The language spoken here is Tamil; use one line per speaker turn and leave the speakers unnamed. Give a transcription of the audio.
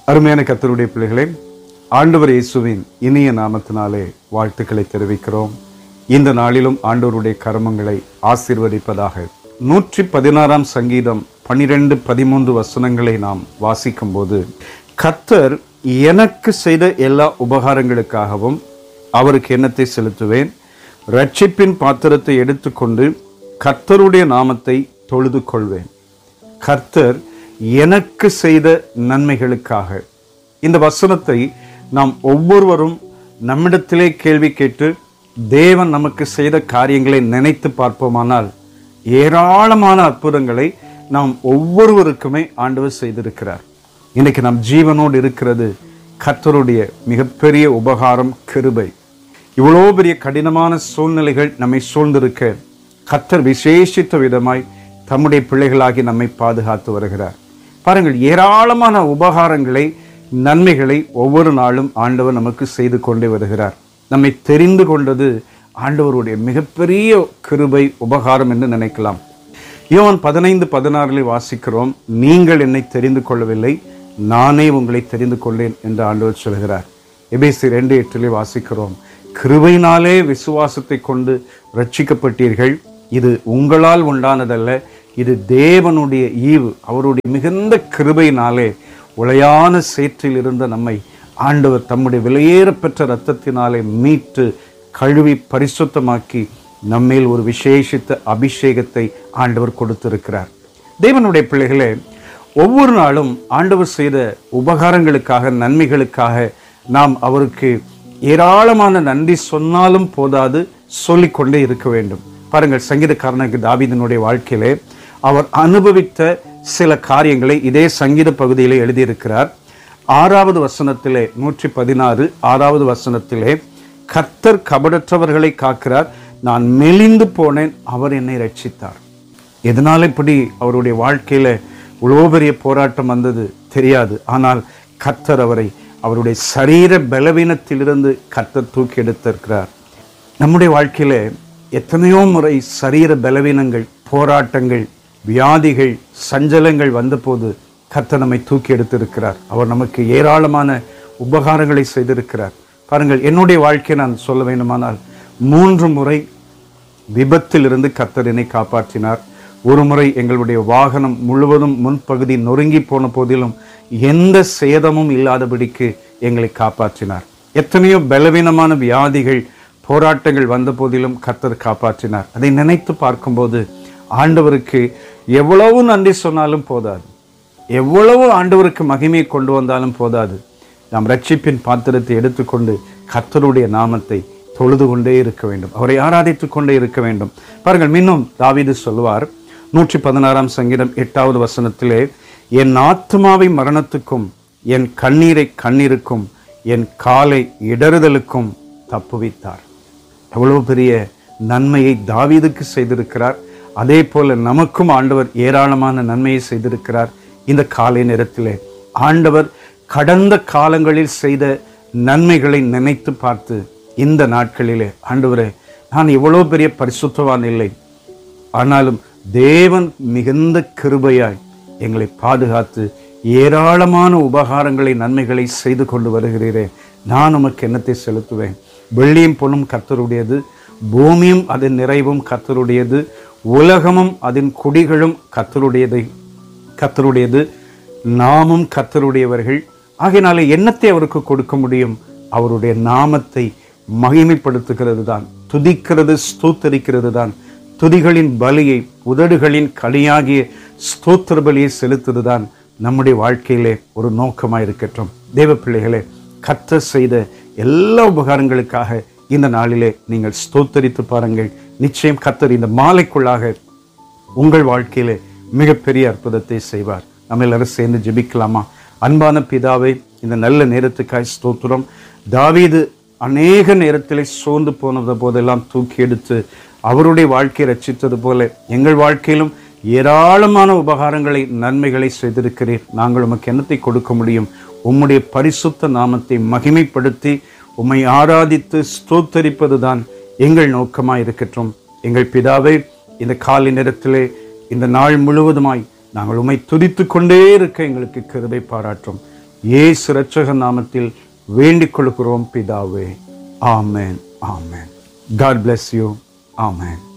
அருமையான கத்தருடைய பிள்ளைகளே ஆண்டவர் இயேசுவின் இனிய நாமத்தினாலே வாழ்த்துக்களை தெரிவிக்கிறோம் இந்த நாளிலும் ஆண்டவருடைய கர்மங்களை ஆசீர்வதிப்பதாக நூற்றி பதினாறாம் சங்கீதம் பனிரெண்டு பதிமூன்று வசனங்களை நாம் வாசிக்கும் போது கத்தர் எனக்கு செய்த எல்லா உபகாரங்களுக்காகவும் அவருக்கு எண்ணத்தை செலுத்துவேன் ரட்சிப்பின் பாத்திரத்தை எடுத்துக்கொண்டு கர்த்தருடைய நாமத்தை தொழுது கொள்வேன் கர்த்தர் எனக்கு செய்த நன்மைகளுக்காக இந்த வசனத்தை நாம் ஒவ்வொருவரும் நம்மிடத்திலே கேள்வி கேட்டு தேவன் நமக்கு செய்த காரியங்களை நினைத்து பார்ப்போமானால் ஏராளமான அற்புதங்களை நாம் ஒவ்வொருவருக்குமே ஆண்டவர் செய்திருக்கிறார் இன்னைக்கு நம் ஜீவனோடு இருக்கிறது கர்த்தருடைய மிகப்பெரிய உபகாரம் கிருபை இவ்வளோ பெரிய கடினமான சூழ்நிலைகள் நம்மை சூழ்ந்திருக்க கர்த்தர் விசேஷித்த விதமாய் தம்முடைய பிள்ளைகளாகி நம்மை பாதுகாத்து வருகிறார் பாருங்கள் ஏராளமான உபகாரங்களை நன்மைகளை ஒவ்வொரு நாளும் ஆண்டவர் நமக்கு செய்து கொண்டே வருகிறார் நம்மை தெரிந்து கொண்டது ஆண்டவருடைய மிகப்பெரிய கிருபை உபகாரம் என்று நினைக்கலாம் யோவான் பதினைந்து பதினாறில் வாசிக்கிறோம் நீங்கள் என்னை தெரிந்து கொள்ளவில்லை நானே உங்களை தெரிந்து கொண்டேன் என்று ஆண்டவர் சொல்கிறார் எபேசி ரெண்டு எட்டிலே வாசிக்கிறோம் கிருபையினாலே விசுவாசத்தை கொண்டு ரட்சிக்கப்பட்டீர்கள் இது உங்களால் உண்டானதல்ல இது தேவனுடைய ஈவு அவருடைய மிகுந்த கிருபையினாலே உளையான சேற்றில் இருந்த நம்மை ஆண்டவர் தம்முடைய விலையேறப்பெற்ற இரத்தத்தினாலே மீட்டு கழுவி பரிசுத்தமாக்கி நம்மேல் ஒரு விசேஷித்த அபிஷேகத்தை ஆண்டவர் கொடுத்திருக்கிறார் தேவனுடைய பிள்ளைகளே ஒவ்வொரு நாளும் ஆண்டவர் செய்த உபகாரங்களுக்காக நன்மைகளுக்காக நாம் அவருக்கு ஏராளமான நன்றி சொன்னாலும் போதாது சொல்லிக்கொண்டே இருக்க வேண்டும் பாருங்கள் சங்கீதக்காரனுக்கு தாவீதனுடைய வாழ்க்கையிலே அவர் அனுபவித்த சில காரியங்களை இதே சங்கீத பகுதியிலே எழுதியிருக்கிறார் ஆறாவது வசனத்திலே நூற்றி பதினாறு ஆறாவது வசனத்திலே கர்த்தர் கபடற்றவர்களை காக்கிறார் நான் மெலிந்து போனேன் அவர் என்னை ரட்சித்தார் எதனால இப்படி அவருடைய வாழ்க்கையில இவ்வளோ பெரிய போராட்டம் வந்தது தெரியாது ஆனால் கர்த்தர் அவரை அவருடைய சரீர பலவீனத்திலிருந்து கர்த்தர் தூக்கி எடுத்திருக்கிறார் நம்முடைய வாழ்க்கையில எத்தனையோ முறை சரீர பலவீனங்கள் போராட்டங்கள் வியாதிகள் சஞ்சலங்கள் வந்தபோது கர்த்தர் நம்மை தூக்கி எடுத்திருக்கிறார் அவர் நமக்கு ஏராளமான உபகாரங்களை செய்திருக்கிறார் பாருங்கள் என்னுடைய வாழ்க்கையை நான் சொல்ல வேண்டுமானால் மூன்று முறை விபத்திலிருந்து கர்த்தர் என்னை காப்பாற்றினார் ஒரு முறை எங்களுடைய வாகனம் முழுவதும் முன்பகுதி நொறுங்கி போன போதிலும் எந்த சேதமும் இல்லாதபடிக்கு எங்களை காப்பாற்றினார் எத்தனையோ பலவீனமான வியாதிகள் போராட்டங்கள் வந்த போதிலும் கர்த்தர் காப்பாற்றினார் அதை நினைத்து பார்க்கும்போது ஆண்டவருக்கு எவ்வளவு நன்றி சொன்னாலும் போதாது எவ்வளவு ஆண்டவருக்கு மகிமையை கொண்டு வந்தாலும் போதாது நாம் ரட்சிப்பின் பாத்திரத்தை எடுத்துக்கொண்டு கர்த்தருடைய நாமத்தை தொழுது கொண்டே இருக்க வேண்டும் அவரை ஆராதித்துக் கொண்டே இருக்க வேண்டும் பாருங்கள் இன்னும் தாவீது சொல்வார் நூற்றி பதினாறாம் சங்கீதம் எட்டாவது வசனத்திலே என் ஆத்மாவை மரணத்துக்கும் என் கண்ணீரை கண்ணீருக்கும் என் காலை இடறுதலுக்கும் தப்புவித்தார் எவ்வளவு பெரிய நன்மையை தாவீதுக்கு செய்திருக்கிறார் அதே போல நமக்கும் ஆண்டவர் ஏராளமான நன்மையை செய்திருக்கிறார் இந்த காலை நேரத்திலே ஆண்டவர் கடந்த காலங்களில் செய்த நன்மைகளை நினைத்து பார்த்து இந்த நாட்களிலே ஆண்டவரே நான் எவ்வளோ பெரிய பரிசுத்தவான் இல்லை ஆனாலும் தேவன் மிகுந்த கிருபையாய் எங்களை பாதுகாத்து ஏராளமான உபகாரங்களை நன்மைகளை செய்து கொண்டு வருகிறீரே நான் உமக்கு எண்ணத்தை செலுத்துவேன் வெள்ளியும் பொண்ணும் கர்த்தருடையது பூமியும் அதன் நிறைவும் கர்த்தருடையது உலகமும் அதன் குடிகளும் கர்த்தருடையதை கர்த்தருடையது நாமும் கர்த்தருடையவர்கள் ஆகையினாலே எண்ணத்தை அவருக்கு கொடுக்க முடியும் அவருடைய நாமத்தை மகிமைப்படுத்துகிறது தான் துதிக்கிறது ஸ்தோத்தரிக்கிறது தான் துதிகளின் பலியை உதடுகளின் கனியாகிய ஸ்தோத்திர பலியை செலுத்துவதுதான் நம்முடைய வாழ்க்கையிலே ஒரு நோக்கமாக இருக்கட்டும் தேவ பிள்ளைகளே கத்த செய்த எல்லா உபகாரங்களுக்காக இந்த நாளிலே நீங்கள் ஸ்தோத்தரித்து பாருங்கள் நிச்சயம் கத்தர் இந்த மாலைக்குள்ளாக உங்கள் வாழ்க்கையிலே மிகப்பெரிய அற்புதத்தை செய்வார் நம்ம எல்லாரும் சேர்ந்து ஜெபிக்கலாமா அன்பான பிதாவை இந்த நல்ல நேரத்துக்காய் ஸ்தோத்திரம் தாவீது அநேக நேரத்திலே சோர்ந்து போனது போதெல்லாம் தூக்கி எடுத்து அவருடைய வாழ்க்கையை ரட்சித்தது போல எங்கள் வாழ்க்கையிலும் ஏராளமான உபகாரங்களை நன்மைகளை செய்திருக்கிறீர் நாங்கள் உமக்கு என்னத்தை கொடுக்க முடியும் உம்முடைய பரிசுத்த நாமத்தை மகிமைப்படுத்தி உம்மை ஆராதித்து ஸ்தோத்தரிப்பதுதான் எங்கள் நோக்கமாய் இருக்கட்டும் எங்கள் பிதாவே இந்த காலை நேரத்திலே இந்த நாள் முழுவதுமாய் நாங்கள் உம்மை துதித்து கொண்டே இருக்க எங்களுக்கு கிருபை பாராட்டும் இயேசு இரட்சக நாமத்தில் வேண்டிக் கொள்கிறோம் பிதாவே ஆமென் ஆமென் காட் bless யூ ஆமென்